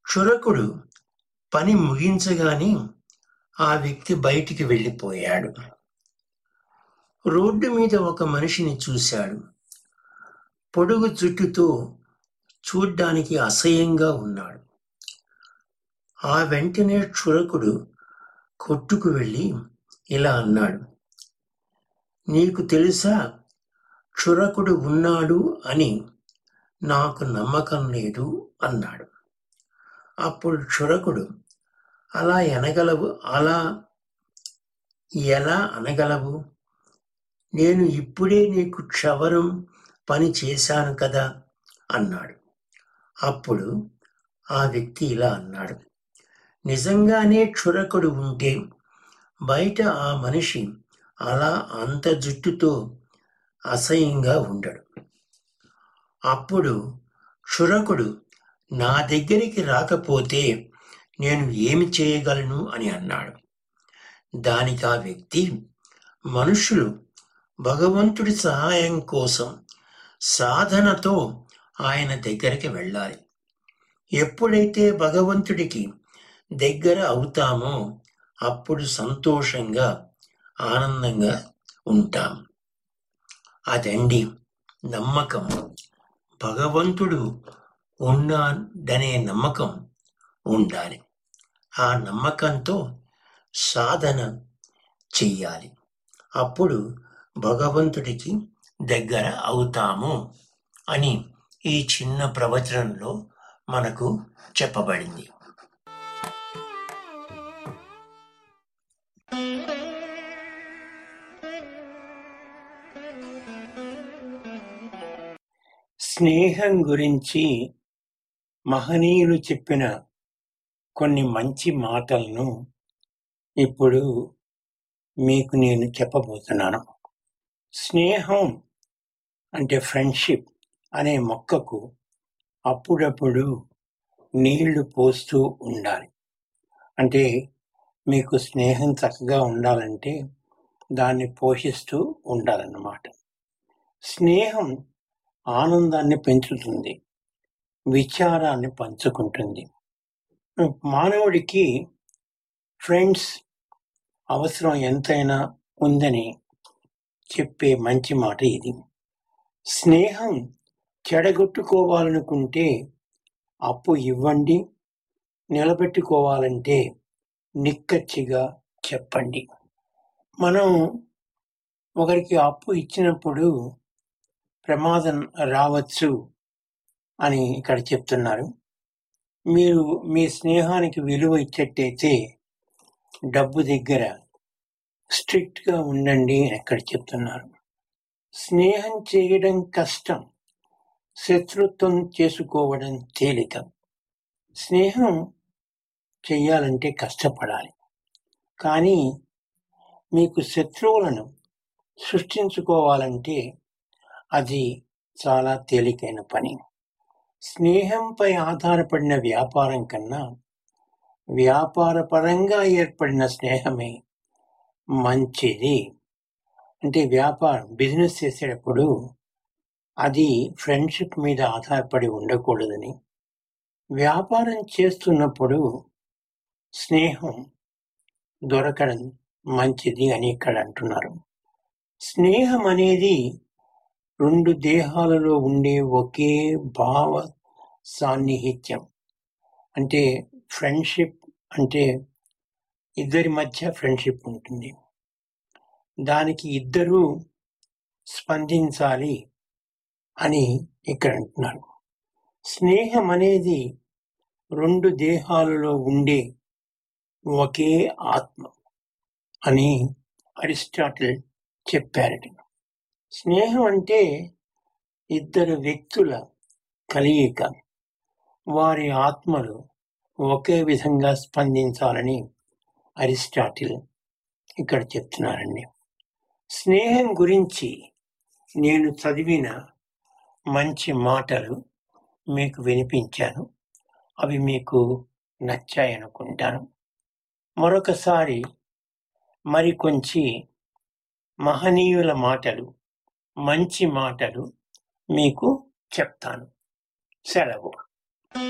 క్షురకుడు పని ముగించగానే ఆ వ్యక్తి బయటికి వెళ్ళిపోయాడు రోడ్డు మీద ఒక మనిషిని చూశాడు పొడుగు జుట్టుతో చూడ్డానికి అసహ్యంగా ఉన్నాడు ఆ వెంటనే క్షురకుడు కొట్టుకు వెళ్ళి ఇలా అన్నాడు నీకు తెలుసా క్షురకుడు ఉన్నాడు అని నాకు నమ్మకం లేదు అన్నాడు అప్పుడు క్షురకుడు అలా ఎనగలవు అలా ఎలా అనగలవు నేను ఇప్పుడే నీకు క్షవరం పని చేశాను కదా అన్నాడు అప్పుడు ఆ వ్యక్తి ఇలా అన్నాడు నిజంగానే క్షురకుడు ఉంటే బయట ఆ మనిషి అలా అంత జుట్టుతో అసహ్యంగా ఉండడు అప్పుడు క్షురకుడు నా దగ్గరికి రాకపోతే నేను ఏమి చేయగలను అని అన్నాడు దానికి ఆ వ్యక్తి మనుషులు భగవంతుడి సహాయం కోసం సాధనతో ఆయన దగ్గరికి వెళ్ళాలి ఎప్పుడైతే భగవంతుడికి దగ్గర అవుతామో అప్పుడు సంతోషంగా ఆనందంగా ఉంటాం అదండి నమ్మకం భగవంతుడు ఉన్నాడనే నమ్మకం ఉండాలి ఆ నమ్మకంతో సాధన చెయ్యాలి అప్పుడు భగవంతుడికి దగ్గర అవుతాము అని ఈ చిన్న ప్రవచనంలో మనకు చెప్పబడింది స్నేహం గురించి మహనీయులు చెప్పిన కొన్ని మంచి మాటలను ఇప్పుడు మీకు నేను చెప్పబోతున్నాను స్నేహం అంటే ఫ్రెండ్షిప్ అనే మొక్కకు అప్పుడప్పుడు నీళ్లు పోస్తూ ఉండాలి అంటే మీకు స్నేహం చక్కగా ఉండాలంటే దాన్ని పోషిస్తూ ఉండాలన్నమాట స్నేహం ఆనందాన్ని పెంచుతుంది విచారాన్ని పంచుకుంటుంది మానవుడికి ఫ్రెండ్స్ అవసరం ఎంతైనా ఉందని చెప్పే మంచి మాట ఇది స్నేహం చెడగొట్టుకోవాలనుకుంటే అప్పు ఇవ్వండి నిలబెట్టుకోవాలంటే నిక్కచ్చిగా చెప్పండి మనం ఒకరికి అప్పు ఇచ్చినప్పుడు ప్రమాదం రావచ్చు అని ఇక్కడ చెప్తున్నారు మీరు మీ స్నేహానికి విలువ ఇచ్చేట్టయితే డబ్బు దగ్గర స్ట్రిక్ట్ గా ఉండండి అని ఇక్కడ చెప్తున్నారు స్నేహం చేయడం కష్టం శత్రుత్వం చేసుకోవడం తేలిక స్నేహం చెయ్యాలంటే కష్టపడాలి కానీ మీకు శత్రువులను సృష్టించుకోవాలంటే అది చాలా తేలికైన పని స్నేహంపై ఆధారపడిన వ్యాపారం కన్నా వ్యాపార పరంగా ఏర్పడిన స్నేహమే మంచిది అంటే వ్యాపారం బిజినెస్ చేసేటప్పుడు అది ఫ్రెండ్షిప్ మీద ఆధారపడి ఉండకూడదని వ్యాపారం చేస్తున్నప్పుడు స్నేహం దొరకడం మంచిది అని ఇక్కడ అంటున్నారు స్నేహం అనేది రెండు దేహాలలో ఉండే ఒకే భావ సాన్నిహిత్యం అంటే ఫ్రెండ్షిప్ అంటే ఇద్దరి మధ్య ఫ్రెండ్షిప్ ఉంటుంది దానికి ఇద్దరూ స్పందించాలి అని ఇక్కడ అంటున్నారు స్నేహం అనేది రెండు దేహాలలో ఉండే ఒకే ఆత్మ అని అరిస్టాటిల్ చెప్పారట స్నేహం అంటే ఇద్దరు వ్యక్తుల కలయిక వారి ఆత్మలు ఒకే విధంగా స్పందించాలని అరిస్టాటిల్ ఇక్కడ చెప్తున్నారండి స్నేహం గురించి నేను చదివిన మంచి మాటలు మీకు వినిపించాను అవి మీకు నచ్చాయనుకుంటాను మరొకసారి మరి కొంచెం మహనీయుల మాటలు మంచి మాటలు మీకు చెప్తాను సెలవు